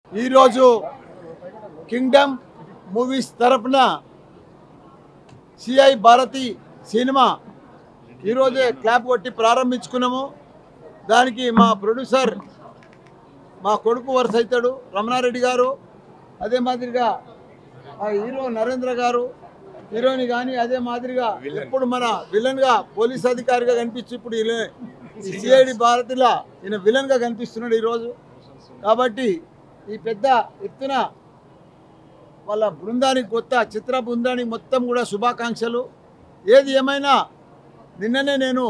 ఈరోజు kingdom movies తరపున C I Bharati సినిమా ఈరోజే క్లాప్ కొట్టి ప్రారంభించుకున్నాము దానికి మా ప్రొడ్యూసర్ మా కొడుకు వరుస అవుతాడు రమణారెడ్డి గారు అదే మాదిరిగా మా హీరో నరేంద్ర గారు హీరోని కానీ అదే మాదిరిగా ఎప్పుడు మన విలన్గా పోలీస్ అధికారిగా కనిపించి ఇప్పుడు సిఐడి భారతిలా ఈయన విలన్గా కనిపిస్తున్నాడు ఈరోజు కాబట్టి ఈ పెద్ద ఎత్తున వాళ్ళ బృందానికి కొత్త చిత్ర బృందానికి మొత్తం కూడా శుభాకాంక్షలు ఏది ఏమైనా నిన్ననే నేను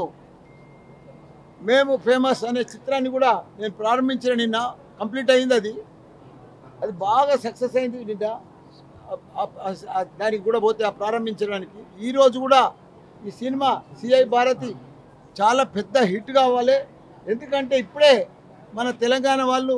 మేము ఫేమస్ అనే చిత్రాన్ని కూడా నేను ప్రారంభించిన నిన్న కంప్లీట్ అయింది అది అది బాగా సక్సెస్ అయింది నిన్న ఆ- ఆ- ఆ- ఆ దానికి కూడా పోతే ఆ ప్రారంభించడానికి ఈరోజు కూడా ఈ సినిమా సిఐ భారతి చాలా పెద్ద హిట్ కావాలి ఎందుకంటే ఇప్పుడే మన తెలంగాణ వాళ్ళు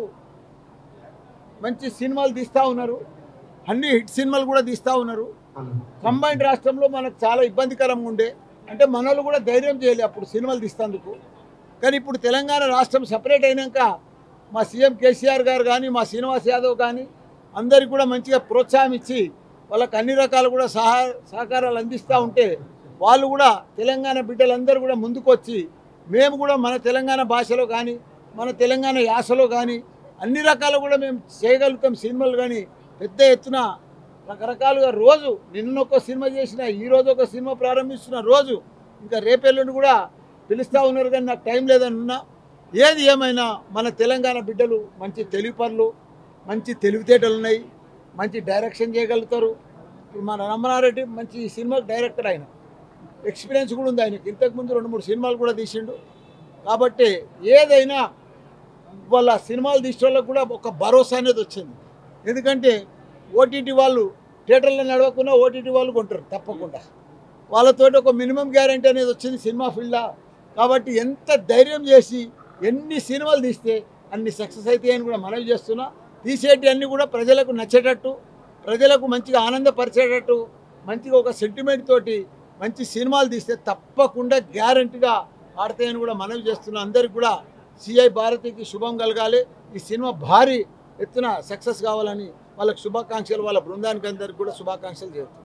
మంచి సినిమాలు తీస్తూ ఉన్నారు అన్ని హిట్ సినిమాలు కూడా తీస్తూ ఉన్నారు కంబైన్డ్ రాష్ట్రంలో మనకు చాలా ఇబ్బందికరంగా ఉండే అంటే మనోళ్ళు కూడా ధైర్యం చేయలే అప్పుడు సినిమాలు తీస్తందుకు కానీ ఇప్పుడు తెలంగాణ రాష్ట్రం సపరేట్ అయినాక మా సీఎం కేసీఆర్ గారు కానీ మా శ్రీనివాస్ యాదవ్ కానీ అందరికి కూడా మంచిగా ప్రోత్సాహం ఇచ్చి వాళ్ళకి అన్ని రకాలు కూడా సహా సహకారాలు అందిస్తూ ఉంటే వాళ్ళు కూడా తెలంగాణ బిడ్డలందరూ కూడా ముందుకు వచ్చి మేము కూడా మన తెలంగాణ భాషలో కానీ మన తెలంగాణ యాసలో కానీ అన్ని రకాలు కూడా మేము చేయగలుగుతాం సినిమాలు కానీ పెద్ద ఎత్తున రకరకాలుగా రోజు నిన్న ఒక సినిమా చేసిన ఈ రోజు ఒక సినిమా ప్రారంభిస్తున్న రోజు ఇంకా రేపెల్లుండి కూడా పిలుస్తూ ఉన్నారు కానీ నాకు టైం లేదని ఉన్నా ఏది ఏమైనా మన తెలంగాణ బిడ్డలు మంచి తెలివి పనులు మంచి తెలివితేటలు ఉన్నాయి మంచి డైరెక్షన్ చేయగలుగుతారు ఇప్పుడు మన రమణారెడ్డి మంచి సినిమా డైరెక్టర్ ఆయన ఎక్స్పీరియన్స్ కూడా ఉంది ఆయనకి ఇంతకుముందు రెండు మూడు సినిమాలు కూడా తీసిండు కాబట్టి ఏదైనా వాళ్ళ సినిమాలు తీసిన వాళ్ళకు కూడా ఒక భరోసా అనేది వచ్చింది ఎందుకంటే ఓటీటీ వాళ్ళు థియేటర్లో నడవకుండా ఓటీటీ వాళ్ళు కొంటారు తప్పకుండా వాళ్ళతోటి ఒక మినిమం గ్యారంటీ అనేది వచ్చింది సినిమా ఫీల్డ్లో కాబట్టి ఎంత ధైర్యం చేసి ఎన్ని సినిమాలు తీస్తే అన్ని సక్సెస్ అవుతాయని కూడా మనవి చేస్తున్నా తీసేటి అన్ని కూడా ప్రజలకు నచ్చేటట్టు ప్రజలకు మంచిగా ఆనందపరిచేటట్టు మంచిగా ఒక సెంటిమెంట్ తోటి మంచి సినిమాలు తీస్తే తప్పకుండా గ్యారంటీగా ఆడతాయని కూడా మనవి చేస్తున్నా అందరికి కూడా సిఐ భారతికి శుభం కలగాలి ఈ సినిమా భారీ ఎత్తున సక్సెస్ కావాలని వాళ్ళకి శుభాకాంక్షలు వాళ్ళ బృందానికి అందరికి కూడా శుభాకాంక్షలు చేస్తున్నాను